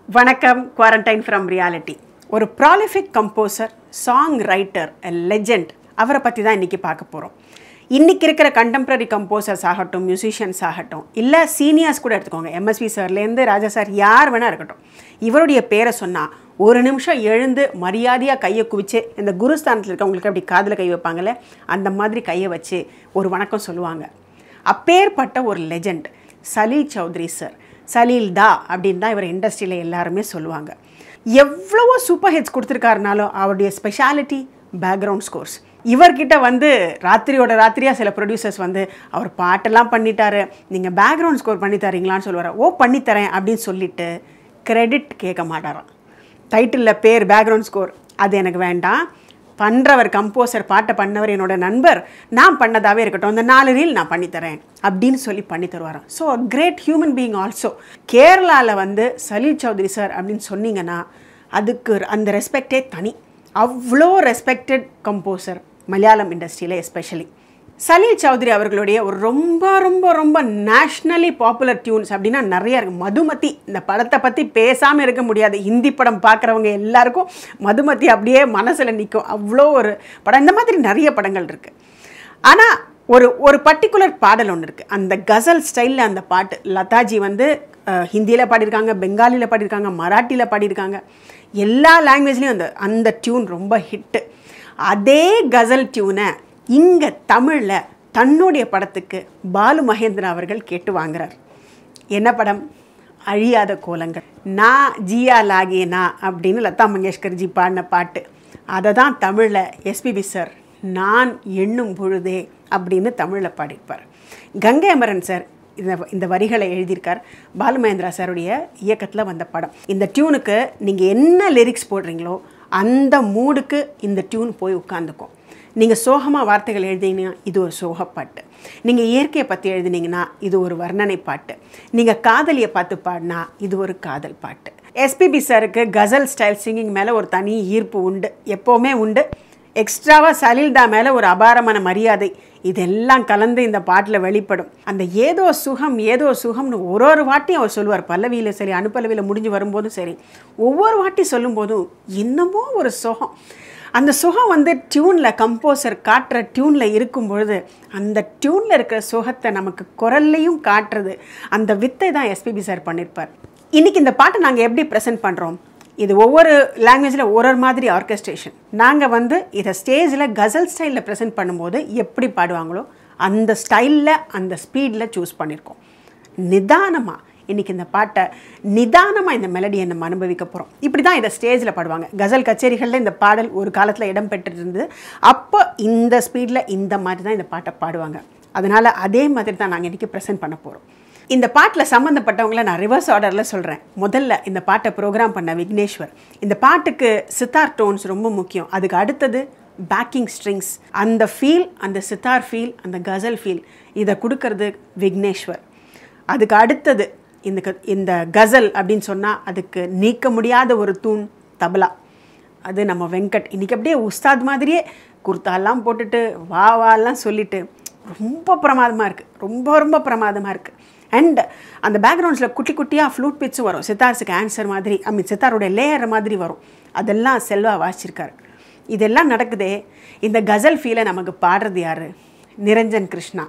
வணக்கம் quarantine from reality ஒரு prolific composer songwriter legend அவரை பற்றி தான் இன்றைக்கி பார்க்க போகிறோம் இன்றைக்கி இருக்கிற கண்டெம்ப்ரரி கம்போசர்ஸ் ஆகட்டும் மியூசிஷியன்ஸ் ஆகட்டும் இல்லை சீனியர்ஸ் கூட எடுத்துக்கோங்க எம்எஸ்வி சார்லேருந்து ராஜா சார் யார் வேணால் இருக்கட்டும் இவருடைய பேரை சொன்னால் ஒரு நிமிஷம் எழுந்து மரியாதையாக கையை குவிச்சு இந்த குருஸ்தானத்தில் இருக்கவங்களுக்கு அப்படி காதில் கை வைப்பாங்களே அந்த மாதிரி கையை வச்சு ஒரு வணக்கம் சொல்லுவாங்க அப்பேற்பட்ட ஒரு லெஜெண்ட் சலீல் சௌத்ரி சார் சலீல் தா அப்படின்னு தான் இவர் இண்டஸ்ட்ரியில் எல்லாருமே சொல்லுவாங்க எவ்வளவோ சூப்பர் ஹிட்ஸ் கொடுத்துருக்காருனாலும் அவருடைய ஸ்பெஷாலிட்டி பேக்ரவுண்ட் ஸ்கோர்ஸ் இவர்கிட்ட வந்து ராத்திரியோட ராத்திரியாக சில ப்ரொடியூசர்ஸ் வந்து அவர் பாட்டெல்லாம் பண்ணிட்டாரு நீங்கள் பேக்ரவுண்ட் ஸ்கோர் பண்ணி தரீங்களான்னு சொல்லுவார் ஓ பண்ணித்தரேன் அப்படின்னு சொல்லிட்டு கிரெடிட் கேட்க மாட்டாராம் டைட்டிலில் பேர் பேக்ரவுண்ட் ஸ்கோர் அது எனக்கு வேண்டாம் பண்ணுறவர் கம்போசர் பாட்டை பண்ணவர் என்னோட நண்பர் நான் பண்ணதாகவே இருக்கட்டும் அந்த நாலு ரீல் நான் பண்ணித்தரேன் அப்படின்னு சொல்லி பண்ணி தருவாராம் so great human being also கேரளாவில் வந்து சலீல் சௌத்ரி சார் அப்படின்னு சொன்னீங்கன்னா அதுக்கு அந்த ரெஸ்பெக்டே தனி அவ்வளோ ரெஸ்பெக்டட் கம்போசர் மலையாளம் இண்டஸ்ட்ரியில் எஸ்பெஷலி சலீல் சௌத்ரி அவர்களுடைய ஒரு ரொம்ப ரொம்ப ரொம்ப நேஷ்னலி பாப்புலர் டியூன்ஸ் அப்படின்னா நிறைய இருக்குது மதுமதி இந்த படத்தை பற்றி பேசாமல் இருக்க முடியாது ஹிந்தி படம் பார்க்குறவங்க எல்லாருக்கும் மதுமதி அப்படியே மனசில் நிற்கும் அவ்வளோ ஒரு படம் இந்த மாதிரி நிறைய படங்கள் இருக்குது ஆனால் ஒரு ஒரு பர்டிகுலர் பாடல் ஒன்று இருக்குது அந்த கசல் ஸ்டைலில் அந்த பாட்டு லதாஜி வந்து ஹிந்தியில் பாடியிருக்காங்க பெங்காலியில் பாடியிருக்காங்க மராட்டியில் பாடியிருக்காங்க எல்லா லாங்குவேஜ்லேயும் அந்த அந்த டியூன் ரொம்ப ஹிட்டு அதே கசல் டியூனை இங்கே தமிழில் தன்னுடைய படத்துக்கு பாலு மகேந்திரன் அவர்கள் கேட்டு வாங்குறார் என்ன படம் அழியாத கோலங்கள் நான் ஜியா லாகேனா அப்படின்னு லதா மங்கேஷ்கர்ஜி பாடின பாட்டு அதை தான் தமிழில் எஸ்பிபி சார் நான் எண்ணும் பொழுதே அப்படின்னு தமிழில் பாடியிருப்பார் கங்கை அமரன் சார் இந்த இந்த வரிகளை எழுதியிருக்கார் பாலுமகேந்திரா சாருடைய இயக்கத்தில் வந்த படம் இந்த டியூனுக்கு நீங்கள் என்ன லிரிக்ஸ் போடுறீங்களோ அந்த மூடுக்கு இந்த டியூன் போய் உட்காந்துக்கும் நீங்கள் சோகமாக வார்த்தைகள் எழுதினீங்கன்னா இது ஒரு சோகப்பாட்டு நீங்கள் இயற்கையை பற்றி எழுதினீங்கன்னா இது ஒரு வர்ணனை பாட்டு நீங்கள் காதலியை பார்த்து பாடினா இது ஒரு காதல் பாட்டு எஸ்பிபி சாருக்கு கசல் ஸ்டைல் சிங்கிங் மேலே ஒரு தனி ஈர்ப்பு உண்டு எப்போவுமே உண்டு எக்ஸ்ட்ராவாக சலில்தா மேலே ஒரு அபாரமான மரியாதை இதெல்லாம் கலந்து இந்த பாட்டில் வெளிப்படும் அந்த ஏதோ சுகம் ஏதோ சுகம்னு ஒரு ஒரு வாட்டியும் அவர் சொல்லுவார் பல்லவியில் சரி அணுப்பல்லவியில் முடிஞ்சு வரும்போதும் சரி ஒவ்வொரு வாட்டி சொல்லும்போதும் என்னமோ ஒரு சுகம் அந்த சுகம் வந்து டியூனில் கம்போசர் காட்டுற டியூனில் இருக்கும் பொழுது அந்த டியூனில் இருக்கிற சுகத்தை நமக்கு குரல்லையும் காட்டுறது அந்த வித்தை தான் எஸ்பிபி சார் பண்ணியிருப்பார் இன்றைக்கி இந்த பாட்டை நாங்கள் எப்படி ப்ரெசென்ட் பண்ணுறோம் இது ஒவ்வொரு லாங்குவேஜில் ஒரு ஒரு மாதிரி ஆர்கெஸ்ட்ரேஷன் நாங்கள் வந்து இதை ஸ்டேஜில் கசல் ஸ்டைலில் ப்ரெசென்ட் பண்ணும்போது எப்படி பாடுவாங்களோ அந்த ஸ்டைலில் அந்த ஸ்பீடில் சூஸ் பண்ணியிருக்கோம் நிதானமாக இன்றைக்கி இந்த பாட்டை நிதானமாக இந்த மெலடியை நம்ம அனுபவிக்க போகிறோம் இப்படி தான் இதை ஸ்டேஜில் பாடுவாங்க கசல் கச்சேரிகளில் இந்த பாடல் ஒரு காலத்தில் இடம் பெற்றிருந்தது அப்போ இந்த ஸ்பீடில் இந்த மாதிரி தான் இந்த பாட்டை பாடுவாங்க அதனால் அதே மாதிரி தான் நாங்கள் இன்றைக்கி ப்ரெசென்ட் பண்ண போகிறோம் இந்த பாட்டில் சம்மந்தப்பட்டவங்கள நான் ரிவர்ஸ் ஆர்டரில் சொல்கிறேன் முதல்ல இந்த பாட்டை ப்ரோக்ராம் பண்ண விக்னேஸ்வர் இந்த பாட்டுக்கு சித்தார் டோன்ஸ் ரொம்ப முக்கியம் அதுக்கு அடுத்தது பேக்கிங் ஸ்ட்ரிங்ஸ் அந்த ஃபீல் அந்த சித்தார் ஃபீல் அந்த கசல் ஃபீல் இதை கொடுக்கறது விக்னேஸ்வர் அதுக்கு அடுத்தது இந்த க இந்த கசல் அப்படின்னு சொன்னால் அதுக்கு நீக்க முடியாத ஒரு தூண் தபலா அது நம்ம வெங்கட் இன்றைக்கி அப்படியே உஸ்தாத் மாதிரியே குர்த்தாலாம் போட்டுட்டு வா வாலாம் சொல்லிட்டு ரொம்ப பிரமாதமாக இருக்குது ரொம்ப ரொம்ப பிரமாதமாக இருக்குது அண்ட் அந்த பேக்ரவுண்ட்ஸில் குட்டி குட்டியாக ஃப்ளூட் பிட்ஸும் வரும் சித்தார்ஸுக்கு ஆன்சர் மாதிரி ஐ மீன் சித்தாரோடைய லேயர் மாதிரி வரும் அதெல்லாம் செல்வா வாசிச்சிருக்காரு இதெல்லாம் நடக்குதே இந்த கசல் ஃபீலை நமக்கு பாடுறது யார் நிரஞ்சன் கிருஷ்ணா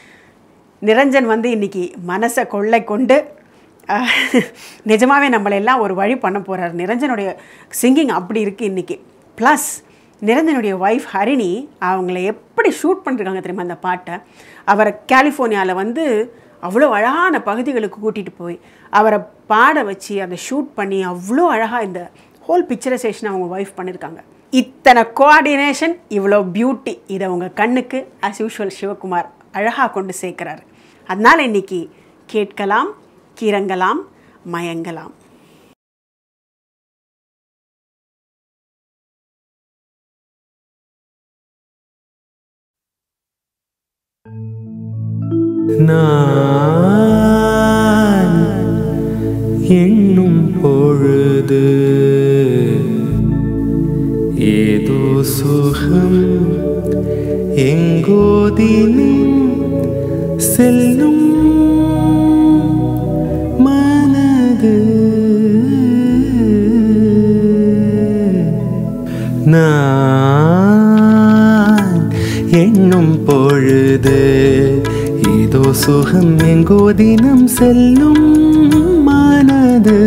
நிரஞ்சன் வந்து இன்றைக்கி மனசை கொள்ளை கொண்டு நிஜமாகவே நம்மளெல்லாம் ஒரு வழி பண்ண போகிறார் நிரஞ்சனுடைய சிங்கிங் அப்படி இருக்குது இன்றைக்கி ப்ளஸ் நிரஞ்சனுடைய ஒய்ஃப் ஹரிணி அவங்கள எப்படி ஷூட் பண்ணிருக்காங்க தெரியுமா அந்த பாட்டை அவரை கலிஃபோர்னியாவில் வந்து அவ்வளோ அழகான பகுதிகளுக்கு கூட்டிகிட்டு போய் அவரை பாட வச்சு அதை ஷூட் பண்ணி அவ்வளோ அழகாக இந்த ஹோல் பிக்சரைசேஷன் அவங்க ஒய்ஃப் பண்ணியிருக்காங்க இத்தனை கோஆர்டினேஷன் இவ்வளோ பியூட்டி இதை உங்கள் கண்ணுக்கு ஆஸ் யூஷுவல் சிவகுமார் அழகாக கொண்டு சேர்க்குறாரு அதனால் இன்றைக்கி கேட்கலாம் கிறங்கலாம் மயங்கலாம் நான் எண்ணும் பொழுது ஏதோ சுகம் எங்கோதினும் செல்லும் மனது நான் எண்ணும் பொழுது ஏதோ சுகம் எங்கோ தினம் செல்லும் மனது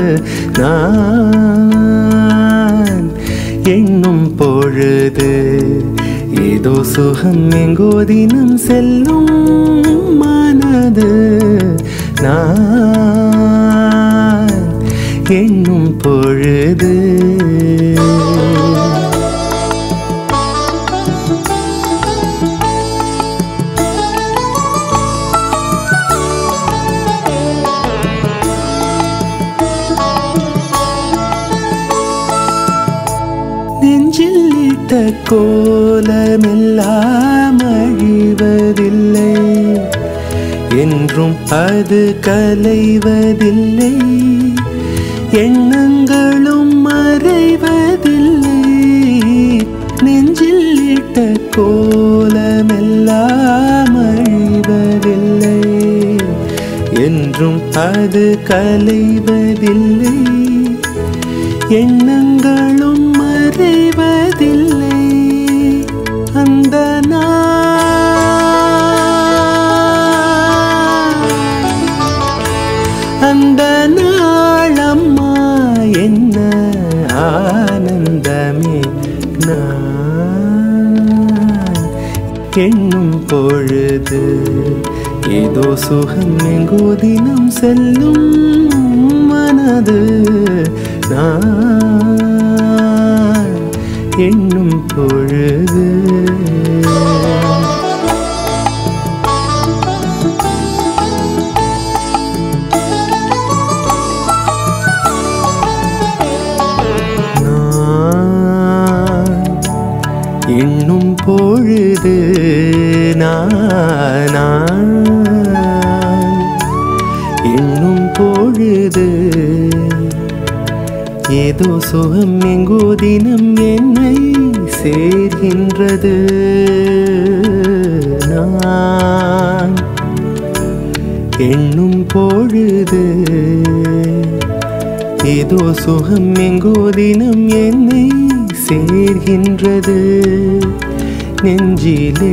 நான் எண்ணும் பொழுது ஏதோ சுகம் எங்கோ தினம் செல்லும் மனது நான் எண்ணும் பொழுது நெஞ்சில் இட்ட கோலமெல்லாம் அழிவதில்லை என்றும் அது கலைவதில்லை எண்ணங்களும் மறைவதில்லை நெஞ்சில் இட்ட கோலமெல்லாம் அழிவதில்லை என்றும் அது கலைவதில்லை எண்ணங்களும் மறைவதில்லை அந்த நாள் அந்த நாளம்மா என்ன ஆனந்தமே நான் எண்ணும் பொழுது ஏதோ சுகம் எங்கோ தினம் செல்லும் மனது நான் எண்ணும் பொழுது நான் எண்ணும் பொழுது நான் நான் எண்ணும் பொழுது ஏதோ சுகம் எங்கோ தினம் என்னை சேர்கின்றது நான் எண்ணும் பொழுது ஏதோ சுகம் எங்கோ தினம் என்னை சேர்கின்றது நெஞ்சிலே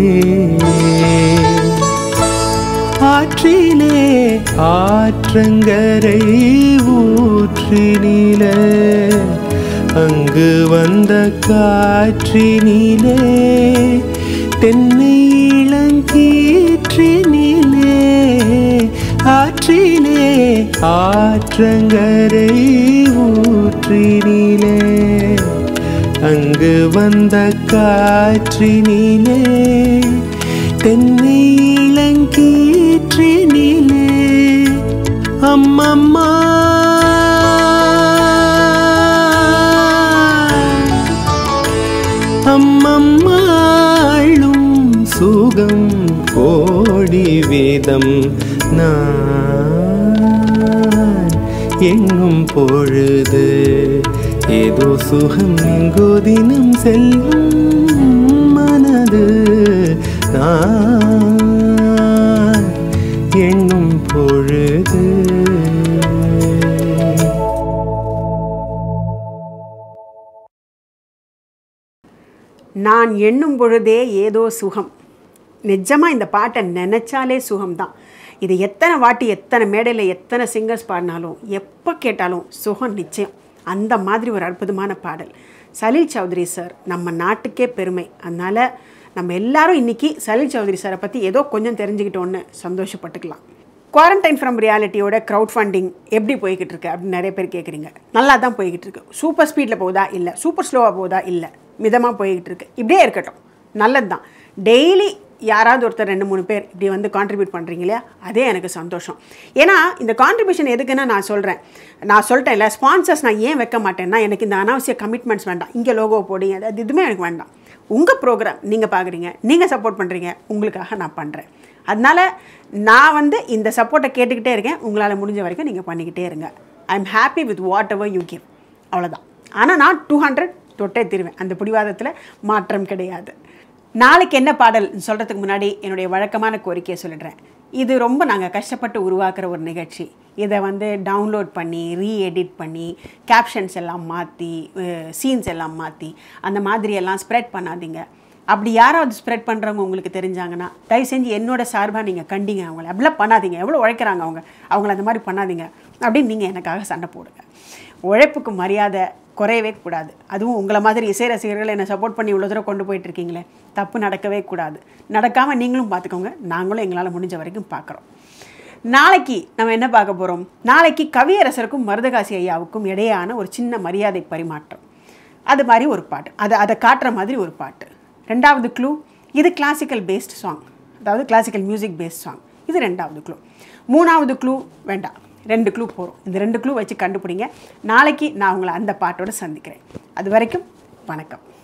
ஆற்றிலே ஆற்றங்கரை ஊற்றினில அங்கு வந்த காற்றினிலே தென்னை இளங்கீற்றினிலே ஆற்றிலே ஆற்றங்கரை ஊற்றினிலே அங்கு வந்த காற்றினிலே தென்னை இளங்கீற்றினிலே அம்மம்மா அம்மம்மாளும் சுகம் கோடி வீதம் நான் எண்ணும் பொழுது ஏதோ சுகம் எங்கோ தினம் செல்லும் மனது நான் எண்ணும் பொழுது நான் எண்ணும் பொழுதே ஏதோ சுகம் நிஜமாக இந்த பாட்டை நினச்சாலே சுகம்தான் இது எத்தனை வாட்டி எத்தனை மேடையில் எத்தனை சிங்கர்ஸ் பாடினாலும் எப்போ கேட்டாலும் சுகம் நிச்சயம் அந்த மாதிரி ஒரு அற்புதமான பாடல் சலீல் சௌத்ரி சார் நம்ம நாட்டுக்கே பெருமை அதனால் நம்ம எல்லாரும் இன்றைக்கி சலீல் சௌத்ரி சாரை பற்றி ஏதோ கொஞ்சம் தெரிஞ்சுக்கிட்டோன்னு சந்தோஷப்பட்டுக்கலாம் குவாரண்டைன் ஃப்ரம் ரியாலிட்டியோட க்ரௌட் ஃபண்டிங் எப்படி போய்கிட்டு இருக்கு அப்படின்னு நிறைய பேர் கேட்குறீங்க நல்லா தான் போய்கிட்டு இருக்கு சூப்பர் ஸ்பீடில் போகுதா இல்லை சூப்பர் ஸ்லோவாக போகுதா இல்லை மிதமாக போய்கிட்டு இருக்கு இப்படியே இருக்கட்டும் நல்லது தான் டெய்லி யாராவது ஒருத்தர் ரெண்டு மூணு பேர் இப்படி வந்து கான்ட்ரிபியூட் பண்ணுறீங்க இல்லையா அதே எனக்கு சந்தோஷம் ஏன்னா இந்த கான்ட்ரிபியூஷன் எதுக்குன்னு நான் சொல்கிறேன் நான் சொல்லிட்டேன் இல்லை ஸ்பான்சர்ஸ் நான் ஏன் வைக்க மாட்டேன்னா எனக்கு இந்த அனாவசிய கமிட்மெண்ட்ஸ் வேண்டாம் இங்கே லோகோ போடுங்க அது எதுவுமே எனக்கு வேண்டாம் உங்கள் ப்ரோக்ராம் நீங்கள் பார்க்குறீங்க நீங்கள் சப்போர்ட் பண்ணுறீங்க உங்களுக்காக நான் பண்ணுறேன் அதனால் நான் வந்து இந்த சப்போர்ட்டை கேட்டுக்கிட்டே இருக்கேன் உங்களால் முடிஞ்ச வரைக்கும் நீங்கள் பண்ணிக்கிட்டே இருங்க I am happy with whatever you give அவ்வளோதான் ஆனால் நான் டூ ஹண்ட்ரட் தொட்டே தருவேன் அந்த பிடிவாதத்தில் மாற்றம் கிடையாது நாளைக்கு என்ன பாடல் சொல்கிறதுக்கு முன்னாடி என்னுடைய வழக்கமான கோரிக்கையை சொல்லிடுறேன் இது ரொம்ப நாங்கள் கஷ்டப்பட்டு உருவாக்குற ஒரு நிகழ்ச்சி இதை வந்து டவுன்லோட் பண்ணி ரீஎடிட் பண்ணி கேப்ஷன்ஸ் எல்லாம் மாற்றி சீன்ஸ் எல்லாம் மாற்றி அந்த மாதிரி எல்லாம் ஸ்ப்ரெட் பண்ணாதீங்க அப்படி யாராவது ஸ்ப்ரெட் பண்ணுறவங்க உங்களுக்கு தெரிஞ்சாங்கன்னா தயவு செஞ்சு என்னோட சார்பாக நீங்கள் கண்டிங்க அவங்கள அப்படிலாம் பண்ணாதீங்க எவ்வளோ உழைக்கிறாங்க அவங்க அவங்கள அந்த மாதிரி பண்ணாதீங்க அப்படின்னு நீங்கள் எனக்காக சண்டை போடுங்க உழைப்புக்கு மரியாதை குறையவே கூடாது அதுவும் உங்களை மாதிரி இசை ரசிகர்கள் என்னை சப்போர்ட் பண்ணி இவ்வளோ தூரம் கொண்டு போயிட்டு இருக்கீங்களே தப்பு நடக்கவே கூடாது நடக்காமல் நீங்களும் பார்த்துக்கோங்க நாங்களும் எங்களால் முடிஞ்ச வரைக்கும் பார்க்குறோம் நாளைக்கு நம்ம என்ன பார்க்க போகிறோம் நாளைக்கு கவியரசருக்கும் மருதகாசி ஐயாவுக்கும் இடையான ஒரு சின்ன மரியாதை பரிமாற்றம் அது மாதிரி ஒரு பாட்டு அதை அதை காட்டுற மாதிரி ஒரு பாட்டு ரெண்டாவது க்ளூ இது கிளாசிக்கல் பேஸ்ட் சாங் அதாவது கிளாசிக்கல் மியூசிக் பேஸ்ட் சாங் இது ரெண்டாவது க்ளூ மூணாவது க்ளூ வேண்டாம் ரெண்டு க்ளூ போகிறோம் இந்த ரெண்டு க்ளூ வச்சு கண்டுபிடிங்க நாளைக்கு நான் உங்களை அந்த பாட்டோட சந்திக்கிறேன் அது வரைக்கும் வணக்கம்